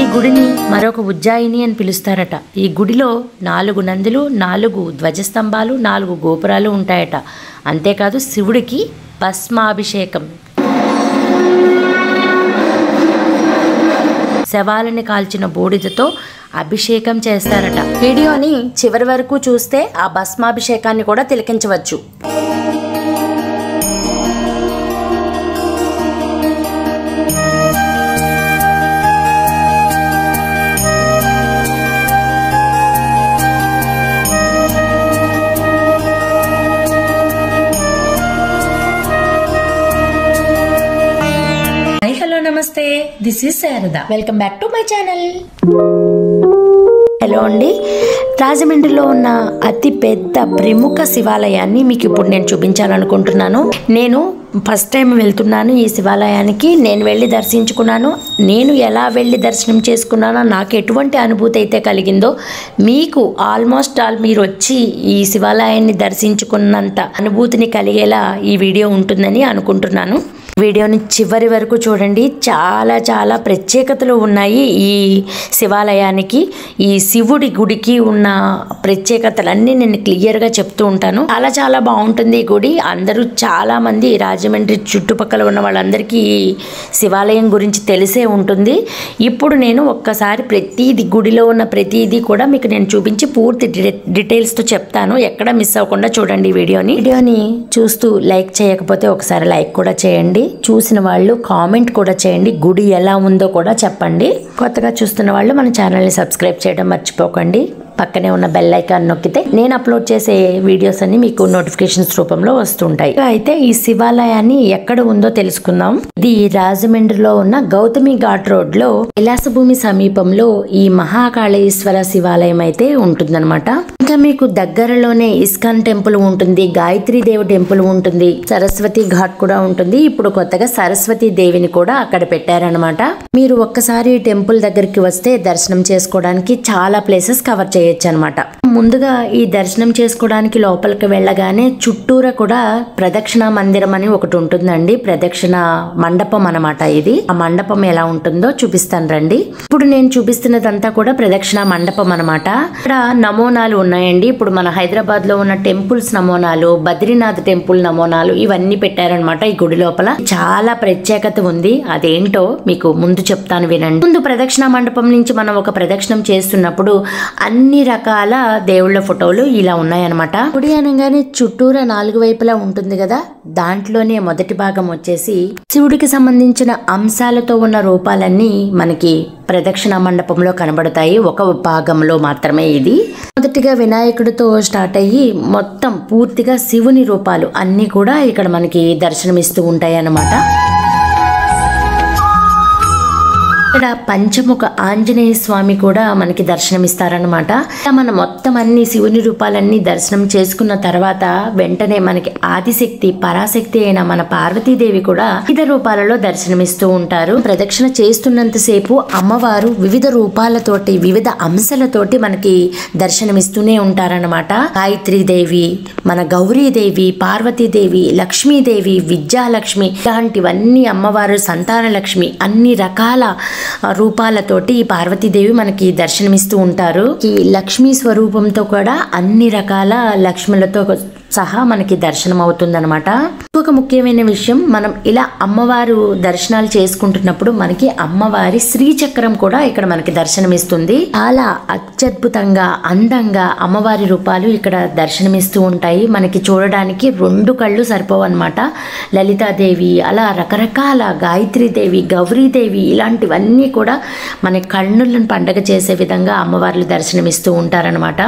గుడిని మరొక ఉజ్జాయిని అని పిలుస్తారట ఈ గుడిలో నాలుగు నందులు నాలుగు ధ్వజస్తంభాలు నాలుగు గోపురాలు ఉంటాయట అంతేకాదు శివుడికి భస్మాభిషేకం శవాలని కాల్చిన బూడిదతో అభిషేకం చేస్తారట వీడియోని చివరి వరకు చూస్తే ఆ భస్మాభిషేకాన్ని కూడా తిలకించవచ్చు హాయ్ హలో నమస్తే this is Sharada welcome back to my channel hello అండి రాజమండ్రిలో ఉన్న అతి పెద్ద ప్రముఖ శివాలయాన్ని మీకు ఇప్పుడు నేను చూపించాలనుకుంటున్నాను నేను ఫస్ట్ టైం వెళ్తున్నాను ఈ శివాలయానికి నేను వెళ్ళి దర్శించుకున్నాను నేను ఎలా వెళ్ళి దర్శనం చేసుకున్నానో నాకు ఎటువంటి అనుభూతి అయితే కలిగిందో మీకు ఆల్మోస్ట్ ఆల్ మీరు వచ్చి ఈ శివాలయాన్ని దర్శించుకున్నంత అనుభూతిని కలిగేలా ఈ వీడియో ఉంటుందని అనుకుంటున్నాను వీడియోని చివరి వరకు చూడండి చాలా చాలా ప్రత్యేకతలు ఉన్నాయి ఈ శివాలయానికి ఈ శివుడి గుడికి ఉన్న ప్రత్యేకతలన్నీ నేను క్లియర్గా చెప్తూ ఉంటాను చాలా చాలా బాగుంటుంది ఈ గుడి అందరూ చాలా మంది రాజమండ్రి చుట్టుపక్కల ఉన్న వాళ్ళందరికీ ఈ శివాలయం గురించి తెలిసే ఉంటుంది ఇప్పుడు నేను ఒక్కసారి ప్రతిది గుడిలో ఉన్న ప్రతిదీ కూడా మీకు నేను చూపించి పూర్తి డి- డీటెయిల్స్తో చెప్తాను ఎక్కడ మిస్ అవ్వకుండా చూడండి ఈ వీడియోని వీడియోని చూస్తూ లైక్ చేయకపోతే ఒకసారి లైక్ కూడా చేయండి చూసిన వాళ్ళు కామెంట్ కూడా చేయండి గుడి ఎలా ఉందో కూడా చెప్పండి కొత్తగా చూస్తున్న వాళ్ళు మన ఛానల్ని సబ్స్క్రైబ్ చేయడం మర్చిపోకండి పక్కనే ఉన్న బెల్ ఐకాన్ నొక్కితే నేను అప్లోడ్ చేసే వీడియోస్ అన్ని మీకు నోటిఫికేషన్స్ రూపంలో వస్తుంటాయి అయితే ఈ శివాలయాన్ని ఎక్కడ ఉందో తెలుసుకుందాం ఇది రాజమండ్రిలో ఉన్న గౌతమి ఘాట్ రోడ్ లో కైలాసభూమి సమీపంలో ఈ మహాకాళేశ్వర శివాలయం అయితే ఉంటుందన్నమాట ఇంకా మీకు దగ్గరలోనే ఇస్కాన్ టెంపుల్ ఉంటుంది గాయత్రి దేవి టెంపుల్ ఉంటుంది సరస్వతి ఘాట్ కూడా ఉంటుంది ఇప్పుడు కొత్తగా సరస్వతి దేవిని కూడా అక్కడ పెట్టారనమాట మీరు ఒక్కసారి ఈ టెంపుల్ దగ్గరికి వస్తే దర్శనం చేసుకోవడానికి చాలా ప్లేసెస్ కవర్ చేయొచ్చు అనమాట ముందుగా ఈ దర్శనం చేసుకోవడానికి లోపలికి వెళ్ళగానే చుట్టూరా కూడా ప్రదక్షిణ మందిరం అని ఒకటి ఉంటుందండి ప్రదక్షిణ మండపం అన్నమాట ఇది ఆ మండపం ఎలా ఉంటుందో చూపిస్తాను రండి ఇప్పుడు నేను చూపిస్తున్నదంతా కూడా ప్రదక్షిణ మండపం అన్నమాట ఇక్కడ నమూనాలు ఉన్నాయండి ఇప్పుడు మన హైదరాబాద్ లో ఉన్న టెంపుల్స్ నమూనాలు బద్రీనాథ్ టెంపుల్ నమూనాలు ఇవన్నీ పెట్టారనమాట ఈ గుడి లోపల చాలా ప్రత్యేకత ఉంది అదేంటో మీకు ముందు చెప్తాను వినండి ముందు ప్రదక్షిణ మండపం నుంచి మనం ఒక ప్రదక్షిణం చేస్తున్నప్పుడు అన్ని రకాల దేవుళ్ళ ఫోటోలు ఇలా ఉన్నాయన్నమాట గుడి అనగానే చుట్టూరా నాలుగు వైపులా ఉంటుంది కదా దాంట్లోనే మొదటి భాగం వచ్చేసి శివుడికి సంబంధించిన అంశాలతో ఉన్న రూపాలన్నీ మనకి ప్రదక్షిణ మండపంలో కనబడతాయి ఒక భాగంలో మాత్రమే ఇది మొదటిగా వినాయకుడితో స్టార్ట్ అయ్యి మొత్తం పూర్తిగా శివుని రూపాలు అన్నీ కూడా ఇక్కడ మనకి దర్శనమిస్తూ ఉంటాయి అన్నమాట ఇక్కడ పంచముఖ ఆంజనేయ స్వామి కూడా మనకి దర్శనమిస్తారనమాట ఇలా మనం మొత్తం అన్ని శివుని రూపాలన్నీ దర్శనం చేసుకున్న తర్వాత వెంటనే మనకి ఆదిశక్తి పరాశక్తి అయిన మన పార్వతీదేవి కూడా వివిధ రూపాలలో దర్శనమిస్తూ ఉంటారు ప్రదక్షిణ చేస్తున్నంతసేపు అమ్మవారు వివిధ రూపాలతోటి వివిధ అంశాలతోటి మనకి దర్శనమిస్తూనే ఉంటారనమాట గాయత్రీదేవి మన గౌరీదేవి పార్వతీదేవి లక్ష్మీదేవి విద్యాలక్ష్మి ఇలాంటివన్నీ అమ్మవారు సంతాన లక్ష్మి అన్ని రకాల ఆ, రూపాలతోటి ఈ పార్వతీదేవి మనకి దర్శనమిస్తూ ఉంటారు ఈ లక్ష్మీ స్వరూపంతో కూడా అన్ని రకాల లక్ష్ములతో సహా మనకి దర్శనం అవుతుందన్నమాట ఇంకొక ముఖ్యమైన విషయం మనం ఇలా అమ్మవారు దర్శనాలు చేసుకుంటున్నప్పుడు మనకి అమ్మవారి శ్రీచక్రం కూడా ఇక్కడ మనకి దర్శనమిస్తుంది చాలా అత్యద్భుతంగా అందంగా అమ్మవారి రూపాలు ఇక్కడ దర్శనమిస్తూ ఉంటాయి మనకి చూడడానికి రెండు కళ్ళు సరిపోవన్నమాట లలితాదేవి అలా రకరకాల గాయత్రీదేవి గౌరీదేవి ఇలాంటివన్నీ కూడా మన కన్నులను పండగ చేసే విధంగా అమ్మవార్లు దర్శనమిస్తూ ఉంటారనమాట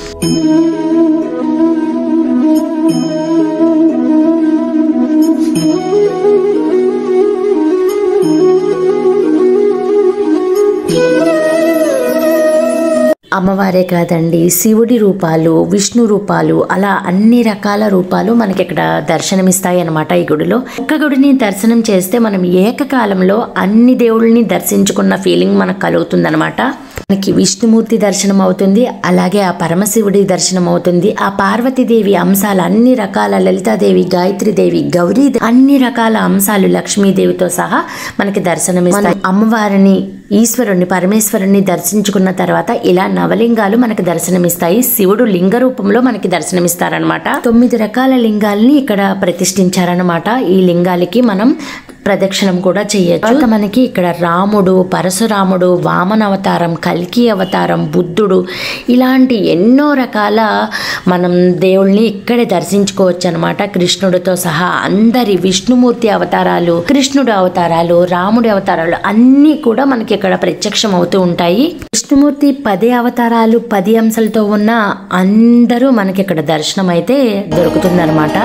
అమ్మవారే కాదండి శివుడి రూపాలు విష్ణు రూపాలు అలా అన్ని రకాల రూపాలు మనకి ఇక్కడ దర్శనమిస్తాయి అన్నమాట ఈ గుడిలో ఒక్క గుడిని దర్శనం చేస్తే మనం ఏకకాలంలో అన్ని దేవుళ్ళని దర్శించుకున్న ఫీలింగ్ మనకు కలుగుతుందన్నమాట మనకి విష్ణుమూర్తి దర్శనం అవుతుంది అలాగే ఆ పరమశివుడి దర్శనం అవుతుంది ఆ పార్వతీదేవి అంశాలు అన్ని రకాల లలితాదేవి గాయత్రీదేవి గౌరీ అన్ని రకాల అంశాలు లక్ష్మీదేవితో సహా మనకి దర్శనమిస్తాయి అమ్మవారిని ఈశ్వరుణ్ణి పరమేశ్వరుణ్ణి దర్శించుకున్న తర్వాత ఇలా నవలింగాలు మనకి దర్శనమిస్తాయి శివుడు లింగ రూపంలో మనకి దర్శనమిస్తారనమాట తొమ్మిది రకాల లింగాల్ని ఇక్కడ ప్రతిష్ఠించారనమాట ఈ లింగాలకి మనం ప్రదక్షిణం కూడా చేయొచ్చు తర్వాత మనకి ఇక్కడ రాముడు పరశురాముడు వామన అవతారం కల్కి అవతారం బుద్ధుడు ఇలాంటి ఎన్నో రకాల మనం దేవుళ్ళని ఇక్కడే దర్శించుకోవచ్చు అనమాట కృష్ణుడితో సహా అందరి విష్ణుమూర్తి అవతారాలు కృష్ణుడు అవతారాలు రాముడి అవతారాలు అన్నీ కూడా మనకి ఇక్కడ ప్రత్యక్షం అవుతూ ఉంటాయి విష్ణుమూర్తి పది అవతారాలు పది అంశాలతో ఉన్న అందరూ మనకి ఇక్కడ దర్శనం అయితే దొరుకుతుందన్నమాట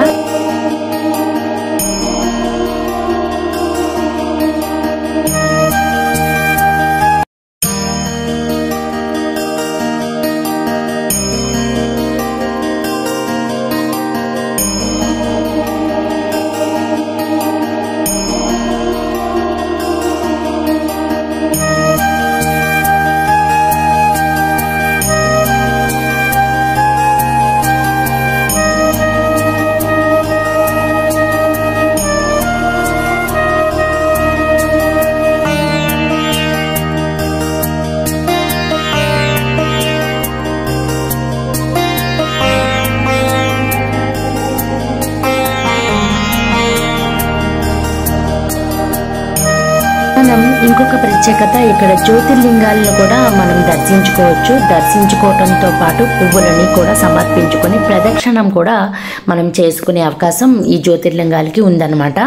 మనం ఇంకొక ప్రత్యేకత ఇక్కడ జ్యోతిర్లింగాలను కూడా మనం దర్శించుకోవచ్చు దర్శించుకోవటంతో పాటు పువ్వులని కూడా సమర్పించుకొని ప్రదక్షిణం కూడా మనం చేసుకునే అవకాశం ఈ జ్యోతిర్లింగాలకి ఉందన్నమాట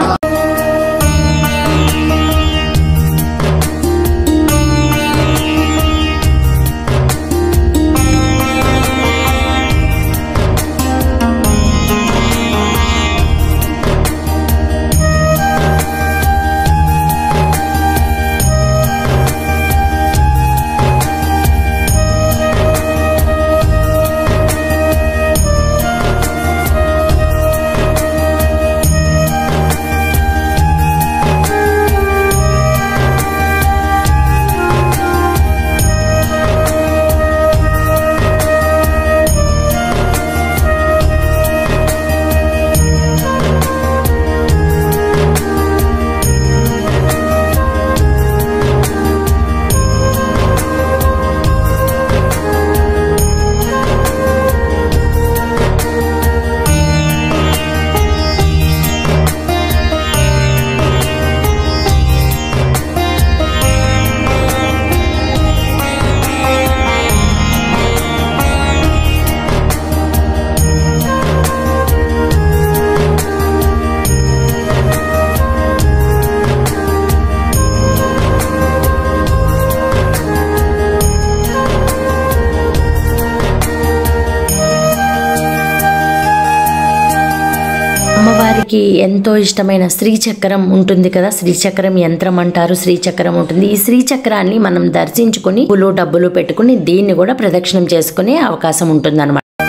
అమ్మవారికి ఎంతో ఇష్టమైన శ్రీచక్రం ఉంటుంది కదా శ్రీచక్రం యంత్రం అంటారు శ్రీచక్రం ఉంటుంది ఈ శ్రీచక్రాన్ని మనం దర్శించుకుని పులు డబ్బులు పెట్టుకుని దీన్ని కూడా ప్రదక్షిణం చేసుకునే అవకాశం ఉంటుంది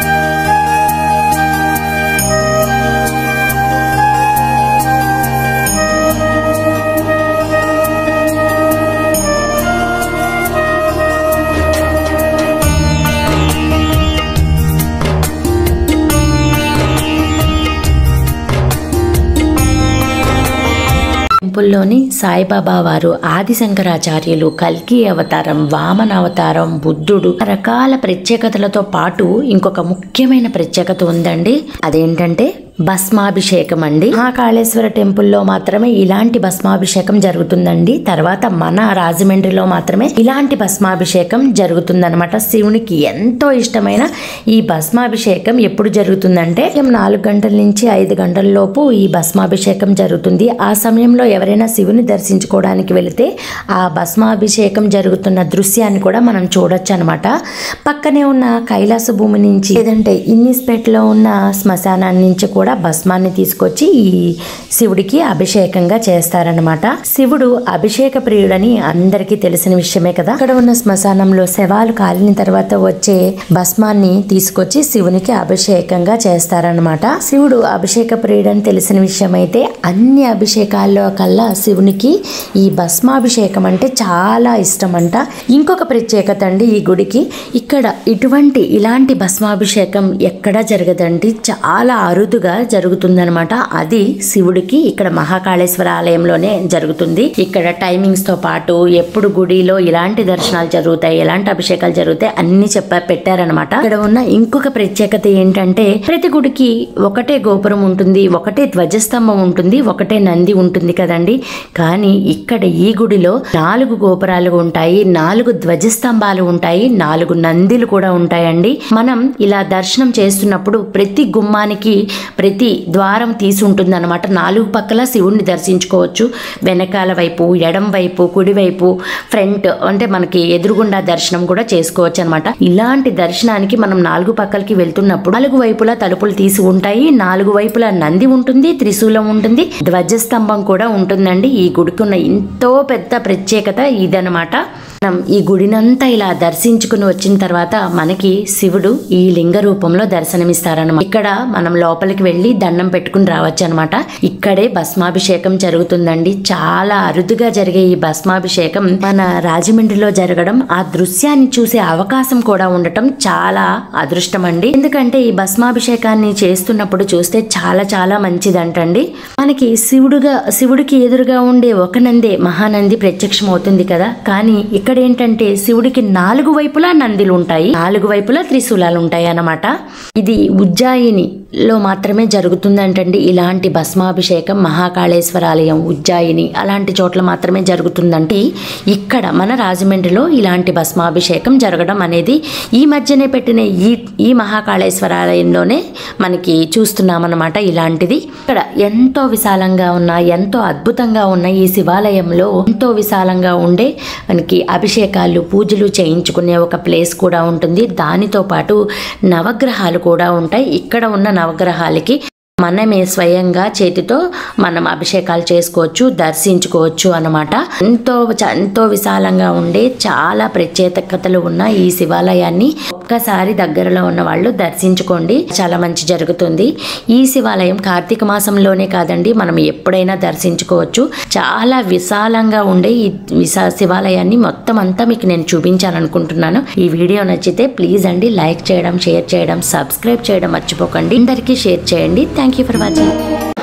టెంపుల్లోని సాయిబాబా వారు ఆదిశంకరాచార్యులు కల్కి అవతారం వామన అవతారం బుద్ధుడు రకాల ప్రత్యేకతలతో పాటు ఇంకొక ముఖ్యమైన ప్రత్యేకత ఉందండి అదేంటంటే భస్మాభిషేకం అండి మహాకాళేశ్వర టెంపుల్లో మాత్రమే ఇలాంటి భస్మాభిషేకం జరుగుతుందండి తర్వాత మన రాజమండ్రిలో మాత్రమే ఇలాంటి భస్మాభిషేకం జరుగుతుందన్నమాట శివునికి ఎంతో ఇష్టమైన ఈ భస్మాభిషేకం ఎప్పుడు జరుగుతుందంటే ఉదయం నాలుగు గంటల నుంచి ఐదు గంటల లోపు ఈ భస్మాభిషేకం జరుగుతుంది ఆ సమయంలో ఎవరైనా శివుని దర్శించుకోవడానికి వెళితే ఆ భస్మాభిషేకం జరుగుతున్న దృశ్యాన్ని కూడా మనం చూడొచ్చు అనమాట పక్కనే ఉన్న కైలాస భూమి నుంచి లేదంటే ఇన్నిస్పేటలో ఉన్న శ్మశానాన్ని నుంచి కూడా కూడా భస్మాన్ని తీసుకొచ్చి ఈ శివుడికి అభిషేకంగా చేస్తారనమాట శివుడు అభిషేక ప్రియుడని అందరికీ తెలిసిన విషయమే కదా అక్కడ ఉన్న శ్మశానంలో శవాలు కాలిన తర్వాత వచ్చే భస్మాన్ని తీసుకొచ్చి శివునికి అభిషేకంగా చేస్తారనమాట శివుడు అభిషేక ప్రియుడని తెలిసిన విషయం అయితే అన్ని అభిషేకాల్లో కల్లా శివునికి ఈ భస్మాభిషేకం అంటే చాలా ఇష్టం అంట ఇంకొక ప్రత్యేకత అండి ఈ గుడికి ఇక్కడ ఇటువంటి ఇలాంటి భస్మాభిషేకం ఎక్కడా జరగదండి చాలా అరుదుగా జరుగుతుందనమాట అది శివుడికి ఇక్కడ మహాకాళేశ్వర ఆలయంలోనే జరుగుతుంది ఇక్కడ టైమింగ్స్ తో పాటు ఎప్పుడు గుడిలో ఇలాంటి దర్శనాలు జరుగుతాయి ఎలాంటి అభిషేకాలు జరుగుతాయి అన్ని చెప్ప పెట్టారనమాట ఇక్కడ ఉన్న ఇంకొక ప్రత్యేకత ఏంటంటే ప్రతి గుడికి ఒకటే గోపురం ఉంటుంది ఒకటే ధ్వజస్తంభం ఉంటుంది ఒకటే నంది ఉంటుంది కదండి కానీ ఇక్కడ ఈ గుడిలో నాలుగు గోపురాలు ఉంటాయి నాలుగు ధ్వజస్తంభాలు ఉంటాయి నాలుగు నందిలు కూడా ఉంటాయండి మనం ఇలా దర్శనం చేస్తున్నప్పుడు ప్రతి గుమ్మానికి ప్రతి ద్వారం తీసి ఉంటుంది అనమాట నాలుగు పక్కల శివుణ్ణి దర్శించుకోవచ్చు వెనకాల వైపు ఎడం వైపు కుడి వైపు ఫ్రంట్ అంటే మనకి ఎదురుగుండా దర్శనం కూడా చేసుకోవచ్చు అనమాట ఇలాంటి దర్శనానికి మనం నాలుగు పక్కలకి వెళ్తున్నప్పుడు నాలుగు వైపులా తలుపులు తీసి ఉంటాయి నాలుగు వైపులా నంది ఉంటుంది త్రిశూలం ఉంటుంది ధ్వజస్తంభం కూడా ఉంటుందండి ఈ గుడికి ఉన్న ఎంతో పెద్ద ప్రత్యేకత ఇదనమాట మనం ఈ గుడినంతా ఇలా దర్శించుకుని వచ్చిన తర్వాత మనకి శివుడు ఈ లింగ రూపంలో దర్శనమిస్తారనమాట ఇక్కడ మనం లోపలికి వెళ్ళి దండం పెట్టుకుని రావచ్చు అనమాట ఇక్కడే భస్మాభిషేకం జరుగుతుందండి చాలా అరుదుగా జరిగే ఈ భస్మాభిషేకం మన రాజమండ్రిలో జరగడం ఆ దృశ్యాన్ని చూసే అవకాశం కూడా ఉండటం చాలా అదృష్టం అండి ఎందుకంటే ఈ భస్మాభిషేకాన్ని చేస్తున్నప్పుడు చూస్తే చాలా చాలా మంచిదంటండి మనకి శివుడుగా శివుడికి ఎదురుగా ఉండే ఒక నందే మహానంది ప్రత్యక్షం అవుతుంది కదా కానీ ఇక్కడ ఏంటంటే శివుడికి నాలుగు వైపులా నందిలు ఉంటాయి నాలుగు వైపులా త్రిశూలాలు ఉంటాయి అన్నమాట ఇది ఉజ్జాయినిలో మాత్రమే జరుగుతుందంటండి ఇలాంటి భస్మాభిషేకం మహాకాళేశ్వర ఆలయం ఉజ్జాయిని అలాంటి చోట్ల మాత్రమే జరుగుతుందంటే ఇక్కడ మన రాజమండ్రిలో ఇలాంటి భస్మాభిషేకం జరగడం అనేది ఈ మధ్యనే పెట్టిన ఈ ఈ మహాకాళేశ్వర ఆలయంలోనే మనకి చూస్తున్నామన్నమాట ఇలాంటిది ఇక్కడ ఎంతో విశాలంగా ఉన్న ఎంతో అద్భుతంగా ఉన్న ఈ శివాలయంలో ఎంతో విశాలంగా ఉండే మనకి అభిషేకాలు పూజలు చేయించుకునే ఒక ప్లేస్ కూడా ఉంటుంది దానితో పాటు నవగ్రహాలు కూడా ఉంటాయి ఇక్కడ ఉన్న నవగ్రహాలకి మనమే స్వయంగా చేతితో మనం అభిషేకాలు చేసుకోవచ్చు దర్శించుకోవచ్చు అన్నమాట ఎంతో చ- ఎంతో విశాలంగా ఉండే చాలా ప్రత్యేకతలు ఉన్న ఈ శివాలయాన్ని ఒక్కసారి దగ్గరలో ఉన్న వాళ్ళు దర్శించుకోండి చాలా మంచి జరుగుతుంది ఈ శివాలయం కార్తీక మాసంలోనే కాదండి మనం ఎప్పుడైనా దర్శించుకోవచ్చు చాలా విశాలంగా ఉండే ఈ విశా శివాలయాన్ని మొత్తం అంతా మీకు నేను చూపించాలనుకుంటున్నాను ఈ వీడియో నచ్చితే ప్లీజ్ అండి లైక్ చేయడం షేర్ చేయడం సబ్స్క్రైబ్ చేయడం మర్చిపోకండి అందరికీ షేర్ చేయండి థ్యాంక్ యూ ఫర్ వాచింగ్